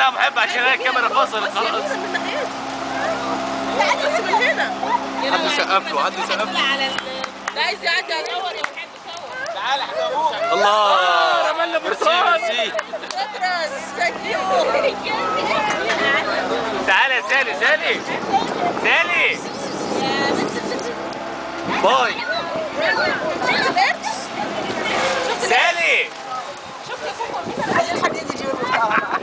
يا محب عشان هي الكاميرا فصلت خلاص تعالى بس من هنا حد يسقف له حد يسقف له على لا عايز يعدي على الاول يا محب صور تعالى احنا ابوك الله رمالنا ميرسي ادرس تعالى يا سالي سالي سالي باي سالي شفت يا فوق عايزين حد يجي يجيب